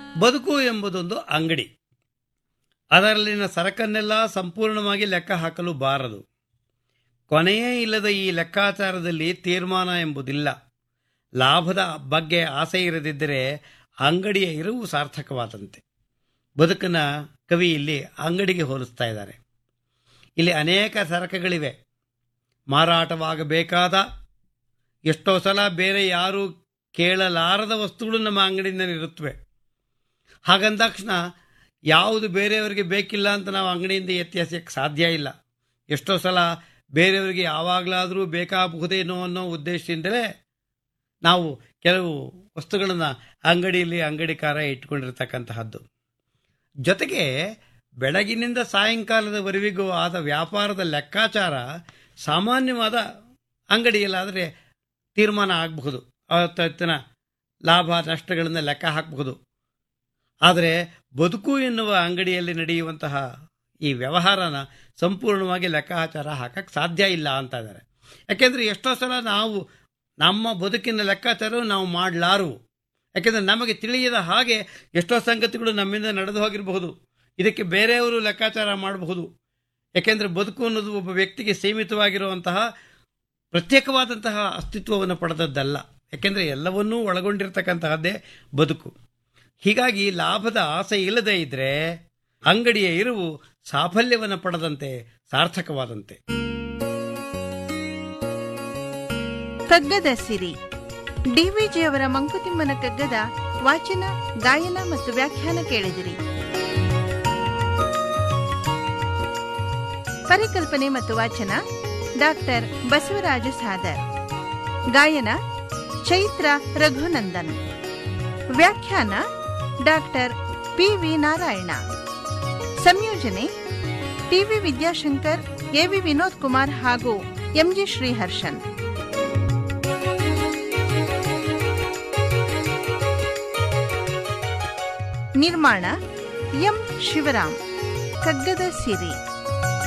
ಬದುಕು ಎಂಬುದೊಂದು ಅಂಗಡಿ ಅದರಲ್ಲಿನ ಸರಕನ್ನೆಲ್ಲ ಸಂಪೂರ್ಣವಾಗಿ ಲೆಕ್ಕ ಹಾಕಲು ಬಾರದು ಕೊನೆಯೇ ಇಲ್ಲದ ಈ ಲೆಕ್ಕಾಚಾರದಲ್ಲಿ ತೀರ್ಮಾನ ಎಂಬುದಿಲ್ಲ ಲಾಭದ ಬಗ್ಗೆ ಆಸೆ ಇರದಿದ್ದರೆ ಅಂಗಡಿಯ ಇರುವು ಸಾರ್ಥಕವಾದಂತೆ ಬದುಕನ್ನ ಕವಿ ಇಲ್ಲಿ ಅಂಗಡಿಗೆ ಹೋಲಿಸ್ತಾ ಇದ್ದಾರೆ ಇಲ್ಲಿ ಅನೇಕ ಸರಕುಗಳಿವೆ ಮಾರಾಟವಾಗಬೇಕಾದ ಎಷ್ಟೋ ಸಲ ಬೇರೆ ಯಾರೂ ಕೇಳಲಾರದ ವಸ್ತುಗಳು ನಮ್ಮ ಅಂಗಡಿಯಿಂದ ಇರುತ್ತವೆ ಹಾಗಂದಾಕ್ಷಣ ಯಾವುದು ಬೇರೆಯವರಿಗೆ ಬೇಕಿಲ್ಲ ಅಂತ ನಾವು ಅಂಗಡಿಯಿಂದ ಎತ್ತಿಸಕ್ಕೆ ಸಾಧ್ಯ ಇಲ್ಲ ಎಷ್ಟೋ ಸಲ ಬೇರೆಯವರಿಗೆ ಯಾವಾಗಲಾದರೂ ಬೇಕಾಗಬಹುದೇನೋ ಅನ್ನೋ ಉದ್ದೇಶದಿಂದಲೇ ನಾವು ಕೆಲವು ವಸ್ತುಗಳನ್ನು ಅಂಗಡಿಯಲ್ಲಿ ಅಂಗಡಿಕಾರ ಇಟ್ಕೊಂಡಿರ್ತಕ್ಕಂತಹದ್ದು ಜೊತೆಗೆ ಬೆಳಗಿನಿಂದ ಸಾಯಂಕಾಲದವರೆವಿಗೂ ಆದ ವ್ಯಾಪಾರದ ಲೆಕ್ಕಾಚಾರ ಸಾಮಾನ್ಯವಾದ ಅಂಗಡಿಯಲ್ಲಾದರೆ ತೀರ್ಮಾನ ಆಗಬಹುದು ಅವತ್ತಿನ ಲಾಭ ನಷ್ಟಗಳನ್ನು ಲೆಕ್ಕ ಹಾಕಬಹುದು ಆದರೆ ಬದುಕು ಎನ್ನುವ ಅಂಗಡಿಯಲ್ಲಿ ನಡೆಯುವಂತಹ ಈ ವ್ಯವಹಾರನ ಸಂಪೂರ್ಣವಾಗಿ ಲೆಕ್ಕಾಚಾರ ಹಾಕಕ್ಕೆ ಸಾಧ್ಯ ಇಲ್ಲ ಅಂತ ಇದ್ದಾರೆ ಯಾಕೆಂದರೆ ಎಷ್ಟೋ ಸಲ ನಾವು ನಮ್ಮ ಬದುಕಿನ ಲೆಕ್ಕಾಚಾರ ನಾವು ಮಾಡಲಾರು ಯಾಕೆಂದರೆ ನಮಗೆ ತಿಳಿಯದ ಹಾಗೆ ಎಷ್ಟೋ ಸಂಗತಿಗಳು ನಮ್ಮಿಂದ ನಡೆದು ಹೋಗಿರಬಹುದು ಇದಕ್ಕೆ ಬೇರೆಯವರು ಲೆಕ್ಕಾಚಾರ ಮಾಡಬಹುದು ಯಾಕೆಂದರೆ ಬದುಕು ಅನ್ನೋದು ಒಬ್ಬ ವ್ಯಕ್ತಿಗೆ ಸೀಮಿತವಾಗಿರುವಂತಹ ಪ್ರತ್ಯೇಕವಾದಂತಹ ಅಸ್ತಿತ್ವವನ್ನು ಪಡೆದದ್ದಲ್ಲ ಯಾಕೆಂದರೆ ಎಲ್ಲವನ್ನೂ ಒಳಗೊಂಡಿರ್ತಕ್ಕಂತಹದ್ದೇ ಬದುಕು ಹೀಗಾಗಿ ಲಾಭದ ಆಸೆ ಇಲ್ಲದೇ ಇದ್ರೆ ಅಂಗಡಿಯ ಇರುವು ಸಾಫಲ್ಯವನ್ನು ಪಡೆದಂತೆ ಸಾರ್ಥಕವಾದಂತೆ ಕಗ್ಗದ ಸಿರಿ ಡಿವಿಜಿಯವರ ಮಂಕುತಿಮ್ಮನ ಕಗ್ಗದ ವಾಚನ ಗಾಯನ ಮತ್ತು ವ್ಯಾಖ್ಯಾನ ಕೇಳಿದಿರಿ ಪರಿಕಲ್ಪನೆ ಮತ್ತು ವಾಚನ ಡಾಕ್ಟರ್ ಬಸವರಾಜ ಸಾದರ್ ಗಾಯನ ಚೈತ್ರ ರಘುನಂದನ್ ವ್ಯಾಖ್ಯಾನ ಡಾಕ್ಟರ್ ಪಿ ವಿ ನಾರಾಯಣ ಸಂಯೋಜನೆ ಟಿವಿ ವಿದ್ಯಾಶಂಕರ್ ಎವಿ ವಿನೋದ್ ಕುಮಾರ್ ಹಾಗೂ ಎಂಜಿ ಶ್ರೀಹರ್ಷನ್ ನಿರ್ಮಾಣ ಎಂ ಶಿವರಾಮ್ ಕಗ್ಗದ ಸಿರಿ